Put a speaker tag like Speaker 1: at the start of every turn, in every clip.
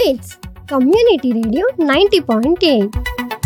Speaker 1: మిట్స్ community radio ninety point eight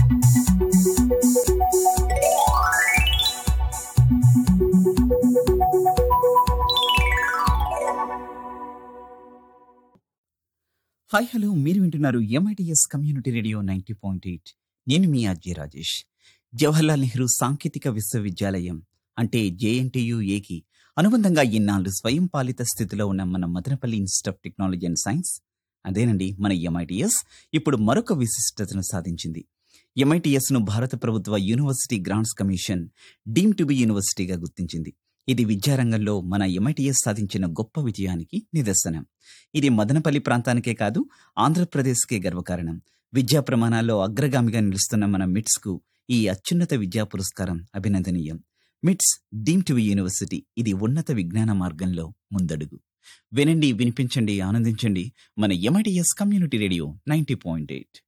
Speaker 2: hi hello మీరు వింటున్నారు MITS community radio ninety point eight నేను మీ అజయ్ రాజేష్ జవహర్లాల్ నెహ్రూ సాంకేతిక విశ్వవిద్యాలయం అంటే జేఎన్టీయు ఏకి అనుబంధంగా ఇన్నాళ్ళు స్వయం పాలిత స్థితిలో ఉన్న మన Madanapalle Institute of Technology and Science అదేనండి మన ఎంఐటిఎస్ ఇప్పుడు మరొక విశిష్టతను సాధించింది ఎంఐటిఎస్ ను భారత ప్రభుత్వ University Grants Commission deem to be యూనివర్సిటీగా గుర్తించింది ఇది విద్యారంగంలో మన ఎంఐటిఎస్ సాధించిన గొప్ప విజయానికి నిదర్శనం ఇది మదనపల్లి ప్రాంతానికే కాదు ఆంధ్రప్రదేశ్కే గర్వకారణం విద్యా ప్రమాణాల్లో అగ్రగామిగా నిలుస్తున్న మన మిట్స్ కు ఈ అత్యున్నత విద్యా పురస్కారం అభినందనీయం మిట్స్ డీమ్ టు యూనివర్సిటీ ఇది ఉన్నత విజ్ఞాన మార్గంలో ముందడుగు వినండి వినిపించండి ఆనందించండి మన MITS community radio ninety point eight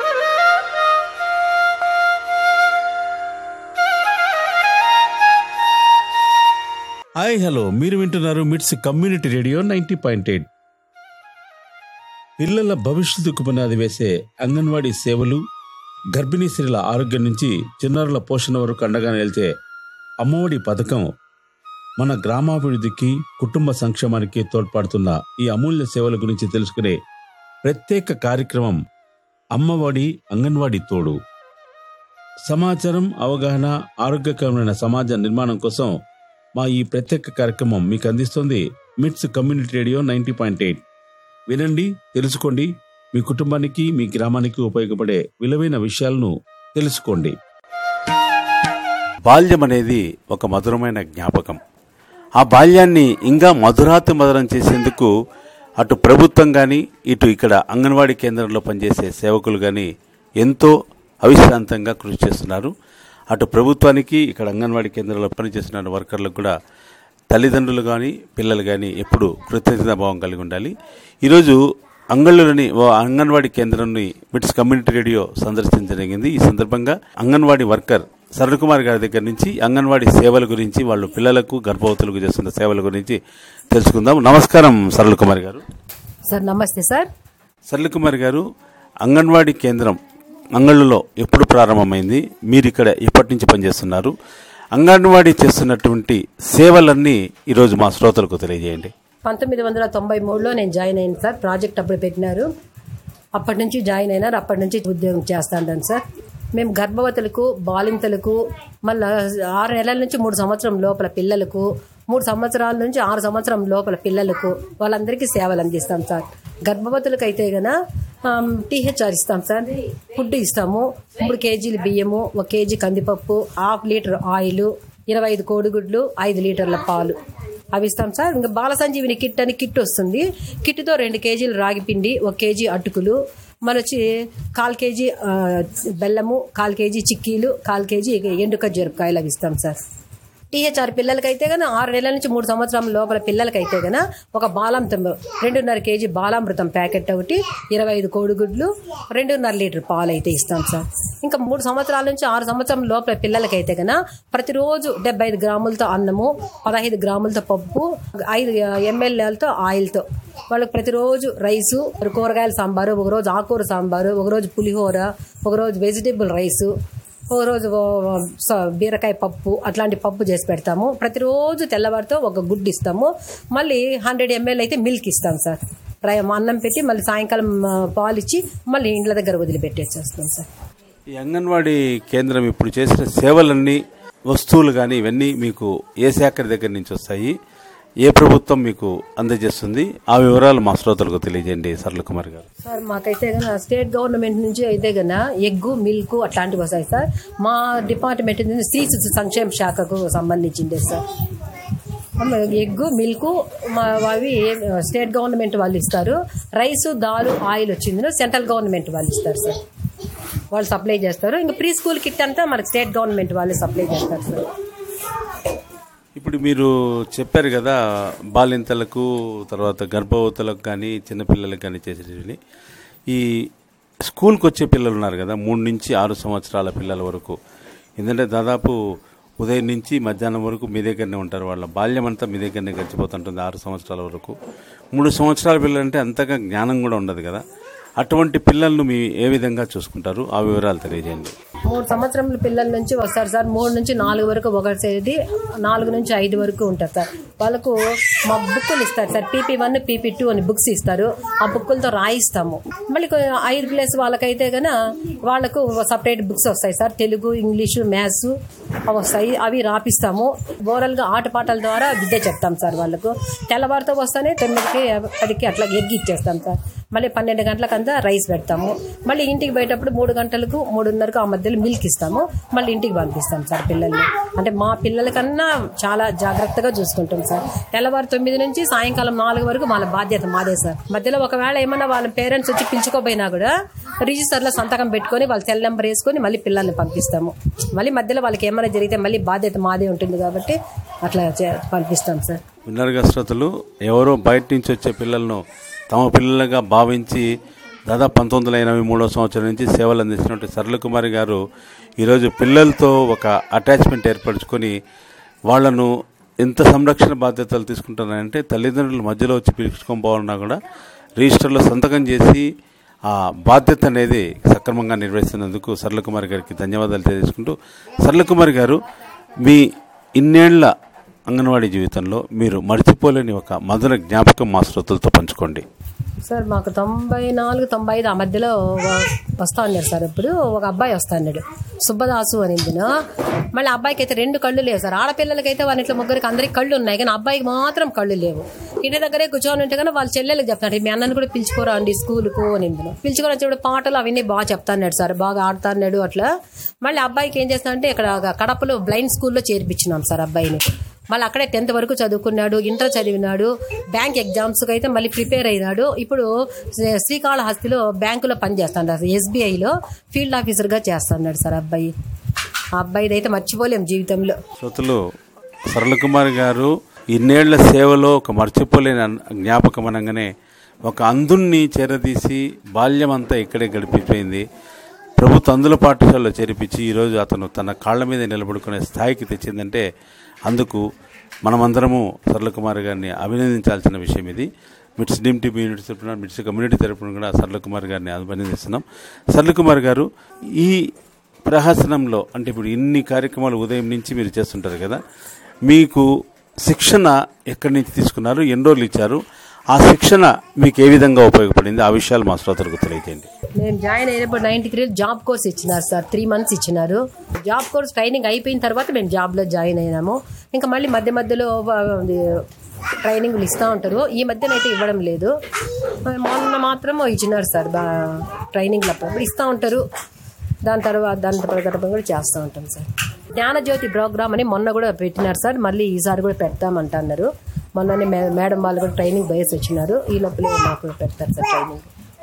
Speaker 3: hi hello మీరు వింటున్నారు MITS community radio ninety point eight పిల్లల భవిష్యత్తుకు పునాది వేసే అంగన్వాడీ సేవలు గర్భిణీ స్త్రీల ఆరోగ్యం నుంచి చిన్నారుల పోషణ వరకు అండగా నిలిచే అమ్మఒడి పథకం మన గ్రామాభివృద్ధికి కుటుంబ సంక్షేమానికి తోడ్పడుతున్న ఈ అమూల్య సేవల గురించి తెలుసుకునే ప్రత్యేక కార్యక్రమం అమ్మఒడి అంగన్వాడీ తోడు సమాచారం అవగాహన ఆరోగ్యకరమైన సమాజ నిర్మాణం కోసం మా ఈ ప్రత్యేక కార్యక్రమం మీకు అందిస్తుంది MITS community radio ninety point eight వినండి తెలుసుకోండి మీ కుటుంబానికి మీ గ్రామానికి ఉపయోగపడే విలువైన విషయాలను తెలుసుకోండి
Speaker 4: బాల్యం అనేది ఒక మధురమైన జ్ఞాపకం ఆ బాల్యాన్ని ఇంకా మధురాతి మధురం చేసేందుకు అటు ప్రభుత్వం కానీ ఇటు ఇక్కడ అంగన్వాడీ కేంద్రంలో పనిచేసే సేవకులు కానీ ఎంతో అవిశ్రాంతంగా కృషి చేస్తున్నారు అటు ప్రభుత్వానికి ఇక్కడ అంగన్వాడీ కేంద్రంలో పనిచేస్తున్న వర్కర్లకు కూడా తల్లిదండ్రులు కానీ పిల్లలు కానీ ఎప్పుడు కృతజ్ఞతా భావం కలిగి ఉండాలి ఈరోజు అంగళ్ళలోని ఓ అంగన్వాడీ కేంద్రాన్ని మిట్స్ కమ్యూనిటీ రేడియో సందర్శించడం జరిగింది ఈ సందర్భంగా అంగన్వాడీ వర్కర్ సరళ్ కుమార్ గారి దగ్గర నుంచి అంగన్వాడీ సేవల గురించి వాళ్ళు పిల్లలకు గర్భవతులకు చేస్తున్న సేవల గురించి తెలుసుకుందాం నమస్కారం సరళ్ కుమార్ గారు
Speaker 5: సార్ నమస్తే సార్
Speaker 4: సరళ్ కుమార్ గారు అంగన్వాడీ కేంద్రం అంగళ్ళలో ఎప్పుడు ప్రారంభమైంది మీరు ఇక్కడ ఎప్పటి నుంచి పనిచేస్తున్నారు అంగన్వాడీ చేస్తున్నటువంటి సేవలన్నీ ఈరోజు మా శ్రోతలకు తెలియజేయండి
Speaker 5: పంతొమ్మిది వందల తొంభై మూడులో నేను జాయిన్ అయ్యాను సార్ ప్రాజెక్ట్ అప్పుడు పెట్టినారు అప్పటి నుంచి జాయిన్ అయినారు అప్పటి నుంచి ఉద్యోగం చేస్తాను సార్ మేము గర్భవతులకు బాలింతలకు మళ్ళీ ఆరు నెలల నుంచి మూడు సంవత్సరం లోపల పిల్లలకు మూడు సంవత్సరాల నుంచి ఆరు సంవత్సరం లోపల పిల్లలకు వాళ్ళందరికీ సేవలు అందిస్తాం సార్ గర్భవతులకు అయితే గన టీహెచ్ఆర్ ఇస్తాం సార్ ఫుడ్ ఇస్తాము మూడు కేజీలు బియ్యము ఒక కేజీ కందిపప్పు హాఫ్ లీటర్ ఆయిల్ ఇరవై ఐదు కోడిగుడ్లు ఐదు లీటర్ల పాలు అవి ఇస్తాం సార్ ఇంకా బాల సంజీవిని కిట్ అని కిట్ వస్తుంది కిట్తో రెండు కేజీలు రాగి పిండి ఒక కేజీ అటుకులు మన వచ్చి కాల్ కేజీ ఆ, బెల్లము కాల్ కేజీ చిక్కీలు కాల్ కేజీ ఎండు ఖర్జూరకాయలు అవి ఇస్తాం సార్ టీహెచ్ఆర్ పిల్లలకైతే గన ఆరు నెలల నుంచి మూడు సంవత్సరాల లోపల పిల్లలకైతే గన ఒక బాలామృతం రెండున్నర కేజీ బాలామృతం ప్యాకెట్ ఒకటి ఇరవై ఐదు కోడిగుడ్లు రెండున్నర లీటర్ పాలు అయితే ఇస్తాం సార్ ఇంకా మూడు సంవత్సరాల నుంచి ఆరు సంవత్సరం లోపల పిల్లలకైతే గన ప్రతిరోజు డెబ్బై ఐదు గ్రాములతో అన్నము పదహైదు గ్రాములతో పప్పు ఐదు ఎంఎల్ఏలతో ఆయిల్తో వాళ్ళకి ప్రతిరోజు రైసు కూరగాయల సాంబారు ఒకరోజు ఆకుకూర సాంబారు ఒకరోజు పులిహోర ఒకరోజు వెజిటేబుల్ రైసు ఓ రోజు ఓ స- బీరకాయ పప్పు అట్లాంటి పప్పు చేసి పెడతాము ప్రతిరోజు తెల్లవారితో ఒక గుడ్డు ఇస్తాము మళ్ళీ హండ్రెడ్ ఎంఎల్ అయితే మిల్క్ ఇస్తాం సార్ రై- అన్నం పెట్టి మళ్ళీ సాయంకాలం ఆ, పాలు ఇచ్చి మళ్ళీ ఇండ్ల దగ్గర వదిలిపెట్టేసేస్తాం సార్
Speaker 4: ఈ అంగన్వాడీ కేంద్రం ఇప్పుడు చేసిన సేవలన్నీ వస్తువులు కానీ ఇవన్నీ మీకు ఏ శాఖ దగ్గర నుంచి వస్తాయి ఏ ప్రభుత్వం మీకు అందజేస్తుంది ఆ వివరాలు మా శ్రోతలకు తెలియజేయండి సరళ కుమార్ గారు
Speaker 5: సార్ మాకైతే గన స్టేట్ గవర్నమెంట్ నుంచి అయితే గన ఎగ్గు మిల్క్ అట్లాంటివి వస్తాయి సార్ మా డిపార్ట్మెంట్ నుంచి స్త్రీ శిశు సంక్షేమ శాఖకు సంబంధించింది సార్ అమ్మ, ఎగ్గు మిల్క్ మా అవి స్టేట్ గవర్నమెంట్ వాళ్ళు ఇస్తారు రైస్ దాలు ఆయిల్ వచ్చింది సెంట్రల్ గవర్నమెంట్ వాళ్ళు ఇస్తారు సార్ వాళ్ళు సప్లై చేస్తారు ఇంకా ప్రీ స్కూల్ కిట్ అంతా మనకి స్టేట్ గవర్నమెంట్ వాళ్ళు సప్లై చేస్తారు సార్
Speaker 4: ఇప్పుడు మీరు చెప్పారు కదా బాలింతలకు తర్వాత గర్భవతులకు కానీ చిన్నపిల్లలకు కానీ చేసేటివి ఈ స్కూల్కి వచ్చే పిల్లలు ఉన్నారు కదా మూడు నుంచి ఆరు సంవత్సరాల పిల్లల వరకు ఎందుకంటే దాదాపు ఉదయం నుంచి మధ్యాహ్నం వరకు మీ దగ్గరనే ఉంటారు వాళ్ళ బాల్యం అంతా మీ దగ్గరనే గడిచిపోతుంటుంది ఆరు సంవత్సరాల వరకు మూడు సంవత్సరాల పిల్లలంటే అంతగా జ్ఞానం కూడా ఉండదు కదా అటువంటి పిల్లలను మీ ఏ విధంగా చూసుకుంటారు ఆ వివరాలు తెలియజేయండి
Speaker 5: మూడు సంవత్సరముల పిల్లల నుంచి వస్తారు సార్ మూడు నుంచి నాలుగు వరకు ఒకటి నాలుగు నుంచి ఐదు వరకు ఉంటారు సార్ వాళ్ళకు మా బుక్కులు ఇస్తారు sir PP one PP two అని బుక్స్ ఇస్తారు ఆ బుక్కులతో రాయిస్తాము మళ్ళీ కొ- ఐదు ప్లేస్ వాళ్ళకైతే గన వాళ్ళకు సపరేట్ బుక్స్ వస్తాయి సార్ తెలుగు ఇంగ్లీషు మ్యాథ్స్ అవి వస్తాయి అవి రాపిస్తాము ఓవరాల్ గా ఆటపాటల ద్వారా విద్య చెప్తాం సార్ వాళ్ళకు తెల్లవారితో వస్తానే తొమ్మిదికి పదికి అట్లా ఎగ్గి ఇచ్చేస్తాం సార్ మళ్ళీ పన్నెండు గంటలకంతా రైస్ పెడతాము మళ్ళీ ఇంటికి పోయేటప్పుడు మూడు గంటలకు మూడున్నరకు ఆ మధ్యలో మిల్క్ ఇస్తాము మళ్ళీ ఇంటికి పంపిస్తాం సార్ పిల్లల్ని అంటే మా పిల్లల కన్నా చాలా జాగ్రత్తగా చూసుకుంటాం సార్ తెల్లవారు తొమ్మిది నుంచి సాయంకాలం నాలుగు వరకు వాళ్ళ బాధ్యత మాదే సార్ మధ్యలో ఒకవేళ ఏమన్నా వాళ్ళ పేరెంట్స్ వచ్చి పిలుచుకోపోయినా కూడా రిజిస్టర్లో సంతకం పెట్టుకొని వాళ్ళ సెల్ నెంబర్ వేసుకొని మళ్ళీ పిల్లల్ని పంపిస్తాము మళ్ళీ మధ్యలో వాళ్ళకి ఏమైనా జరిగితే మళ్ళీ బాధ్యత మాదే ఉంటుంది కాబట్టి అట్లా చే- పంపిస్తాం సార్
Speaker 4: విన్నర్గా శ్రోతలు ఎవరో బయట నుంచి వచ్చే పిల్లలను తమ పిల్లలుగా భావించి దాదాపు పంతొమ్మిది వందల ఎనభై మూడో సంవత్సరం నుంచి సేవలు అందిస్తున్నట్టు సరళకుమారి గారు ఈరోజు పిల్లలతో ఒక అటాచ్మెంట్ ఏర్పరచుకొని వాళ్ళను ఎంత సంరక్షణ బాధ్యతలు తీసుకుంటున్నారంటే తల్లిదండ్రుల మధ్యలో వచ్చి పిలుచుకొని పోవాలన్నా కూడా రిజిస్టర్లో సంతకం చేసి ఆ బాధ్యత అనేది సక్రమంగా నిర్వహిస్తున్నందుకు సరళకుమారి గారికి ధన్యవాదాలు తెలియజేసుకుంటూ సరళకుమారి గారు మీ ఇన్నేళ్ల అంగన్వాడీ జీవితంలో మీరు మర్చిపోలేని ఒక మధుర జ్ఞాపకం మా శ్రోతలతో పంచుకోండి
Speaker 5: సార్ మాకు తొంభై నాలుగు తొంభై ఐదు ఆ మధ్యలో వ- వస్తా ఉన్నారు సార్ ఇప్పుడు ఒక అబ్బాయి వస్తా ఉన్నాడు సుబ్బదాసు అని మళ్ళీ అబ్బాయికి అయితే రెండు కళ్ళు లేవు సార్ ఆడపిల్లలకైతే వాళ్ళ ఇంట్లో ముగ్గురికి అందరికి కళ్ళు ఉన్నాయి కానీ అబ్బాయికి మాత్రం కళ్ళు లేవు ఇంటి దగ్గరే కూర్చొని ఉంటే కానీ వాళ్ళ చెల్లెలకు చెప్తాడు మీ అన్నని కూడా పిలుచుకోరా అండి స్కూల్కు అని పిలుచుకొని వచ్చేప్పుడు పాటలు అవన్నీ బాగా చెప్తాన్నాడు సార్ బాగా ఆడుతాన్నాడు అట్లా మళ్ళీ అబ్బాయికి ఏం చేస్తానంటే ఇక్కడ కడపలో బ్లైండ్ స్కూల్లో చేర్పించినాం సార్ అబ్బాయిని మళ్ళీ అక్కడే టెన్త్ వరకు చదువుకున్నాడు ఇంటర్ చదివినాడు బ్యాంక్ ఎగ్జామ్స్కి అయితే మళ్ళీ ప్రిపేర్ అయినాడు ఇప్పుడు శ్రీ- శ్రీకాళహస్తిలో బ్యాంకులో పనిచేస్తాడు ఎస్బీఐలో ఫీల్డ్ ఆఫీసర్గా చేస్తున్నాడు సార్ అబ్బాయి ఆ అబ్బాయిది అయితే మర్చిపోలేం జీవితంలో
Speaker 4: శ్రోతలు సరళకుమారి గారు ఇన్నేళ్ల సేవలో ఒక మర్చిపోలేని అన్- జ్ఞాపకం అనగానే ఒక అందుణ్ణి చేరదీసి బాల్యం అంతా ఇక్కడే గడిపిపోయింది ప్రభుత్వ అందుల పాఠశాలలో చేర్పించి ఈరోజు అతను తన కాళ్ళ మీద నిలబడుకునే స్థాయికి తెచ్చిందంటే అందుకు మనమందరము సరళకుమారి గారిని అభినందించాల్సిన విషయం ఇది మిట్స్ డీమ్ టీవీ యూనిట్ తరపున మిట్స్ కమ్యూనిటీ తరపున కూడా సరళకుమార్ గారిని అభినందిస్తున్నాం సరళకుమార్ గారు ఈ ప్రహసనంలో అంటే ఇప్పుడు ఇన్ని కార్యక్రమాలు ఉదయం నుంచి మీరు చేస్తుంటారు కదా మీకు శిక్షణ ఎక్కడి నుంచి తీసుకున్నారు ఎన్ని రోజులు ఇచ్చారు ఆ శిక్షణ మీకు ఏ విధంగా ఉపయోగపడింది ఆ విషయాలు మా శ్రోతలకు తెలియజేయండి
Speaker 5: నేను జాయిన్ అయినప్పుడు నైన్టీ త్రీ జాబ్ కోర్స్ ఇచ్చినారు సార్ త్రీ మంత్స్ ఇచ్చినారు జాబ్ కోర్స్ ట్రైనింగ్ అయిపోయిన తర్వాత మేము జాబ్లో జాయిన్ అయినాము ఇంకా మళ్ళీ మధ్య మధ్యలో ఆ, అది, ట్రైనింగ్లు ఇస్తూ ఉంటారు ఈ మధ్యన అయితే ఇవ్వడం లేదు మొన్న మాత్రం ఇచ్చినారు సార్ బా ట్రైనింగ్లు అప్పుడు ఇస్తూ ఉంటారు దాని తర్వాత దాని ప్రకారం కూడా చేస్తూ ఉంటాం సార్ జ్ఞానజ్యోతి ప్రోగ్రామ్ అని మొన్న కూడా పెట్టినారు సార్ మళ్ళీ ఈసారి కూడా పెడతామంటున్నారు మొన్ననే మే- మేడం వాళ్ళు కూడా ట్రైనింగ్ బయస్ వచ్చినారు ఈ లోపలే మాకు పెడతారు సార్ ట్రైనింగ్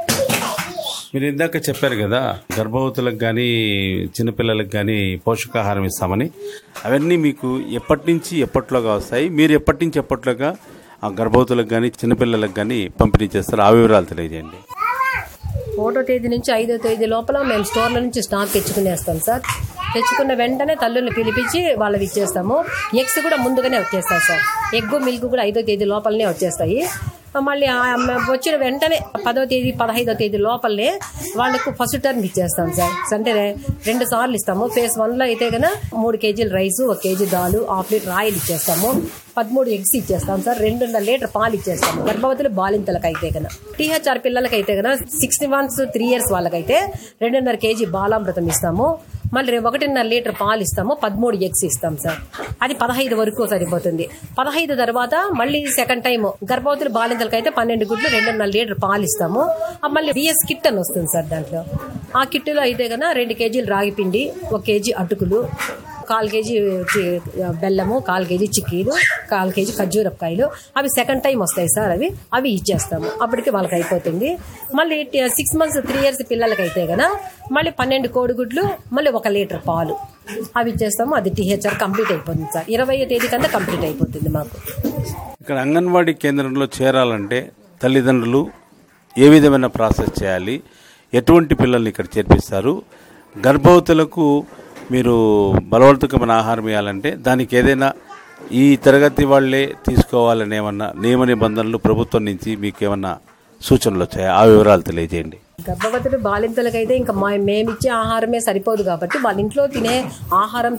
Speaker 4: మీరు ఇందాక చెప్పారు కదా గర్భవతులకు కానీ చిన్నపిల్లలకు కానీ పోషకాహారం ఇస్తామని అవన్నీ మీకు ఎప్పటి నుంచి ఎప్పట్లోగా వస్తాయి మీరు ఎప్పటి నుంచి ఎప్పట్లోగా ఆ గర్భవతులకు కానీ చిన్నపిల్లలకు కానీ పంపిణీ చేస్తారు ఆ వివరాలు తెలియజేయండి
Speaker 5: ఒకటో తేదీ నుంచి ఐదో తేదీ లోపల మేము స్టోర్ల నుంచి స్టాక్ తెచ్చుకునేస్తాం సార్ తెచ్చుకున్న వెంటనే తల్లుల్ని పిలిపించి వాళ్ళకి ఇచ్చేస్తాము ఎగ్స్ కూడా ముందుగానే వచ్చేస్తాయి సార్ ఎగ్ మిల్క్ కూడా ఐదో తేదీ లోపలనే వచ్చేస్తాయి మళ్ళీ ఆ మ- వచ్చిన వెంటనే పదో తేదీ పదహైదో తేదీ లోపలనే వాళ్ళకు ఫస్ట్ టర్మ్ ఇచ్చేస్తాం సార్ అంటే రెండు సార్లు ఇస్తాము ఫేజ్ వన్లో అయితే కనుక మూడు కేజీలు రైస్ ఒక కేజీ దాలు హాఫ్ లీటర్ ఆయిల్ ఇచ్చేస్తాము పదమూడు ఎగ్స్ ఇచ్చేస్తాం సార్ రెండున్నర లీటర్ పాలు ఇచ్చేస్తాము గర్భవతులు బాలింతలకు అయితే కనుక టీహెచ్ఆర్ పిల్లలకి అయితే కనుక సిక్స్టీ మంత్స్ త్రీ ఇయర్స్ వాళ్ళకైతే రెండున్నర కేజీ బాలామృతం ఇస్తాము మళ్ళీ రే- ఒకటిన్నర లీటర్ పాలు ఇస్తాము పదమూడు ఎగ్స్ ఇస్తాం సార్ అది పదహైదు వరకు సరిపోతుంది పదహైదు తర్వాత మళ్ళీ సెకండ్ టైం గర్భవతులు బాలింతలకు అయితే పన్నెండు గుడ్లు రెండున్నర లీటర్ పాలు ఇస్తాము ఆ మళ్ళీ బిఎస్ కిట్ అని వస్తుంది సార్ దాంట్లో ఆ కిట్లో అయితే కనుక రెండు కేజీలు రాగి పిండి ఒక కేజీ అటుకులు కాల్ కేజీ చి- బెల్లము కాల్ కేజీ చిక్కీలు కాల్ కేజీ ఖర్జూరకాయలు అవి సెకండ్ టైం వస్తాయి సార్ అవి అవి ఇచ్చేస్తాము అప్పటికి వాళ్ళకి అయిపోతుంది మళ్ళీ సిక్స్ మంత్స్ త్రీ ఇయర్స్ పిల్లలకైతే గన మళ్ళీ పన్నెండు కోడిగుడ్లు మళ్ళీ ఒక లీటర్ పాలు అవి ఇచ్చేస్తాము అది టీహెచ్ఆర్ కంప్లీట్ అయిపోతుంది సార్ ఇరవై తేదీ కంతా కంప్లీట్ అయిపోతుంది మాకు
Speaker 4: ఇక్కడ అంగన్వాడీ కేంద్రంలో చేరాలంటే తల్లిదండ్రులు ఏ విధమైన ప్రాసెస్ చేయాలి ఎటువంటి పిల్లల్ని ఇక్కడ చేర్పిస్తారు గర్భవతులకు మీరు బలవర్ధకమైన ఆహారం ఇవ్వాలంటే దానికి ఏదైనా ఈ తరగతి వాళ్ళే తీసుకోవాలని ఏమన్నా నియమ నిబంధనలు ప్రభుత్వం నుంచి మీకు ఏమన్నా సూచనలు వచ్చాయా ఆ వివరాలు తెలియజేయండి
Speaker 5: గర్భవతులు బాలింతలకైతే ఇంకా మా మేమిచ్చే ఆహారమే సరిపోదు కాబట్టి వాళ్ళ ఇంట్లో తినే ఆహారం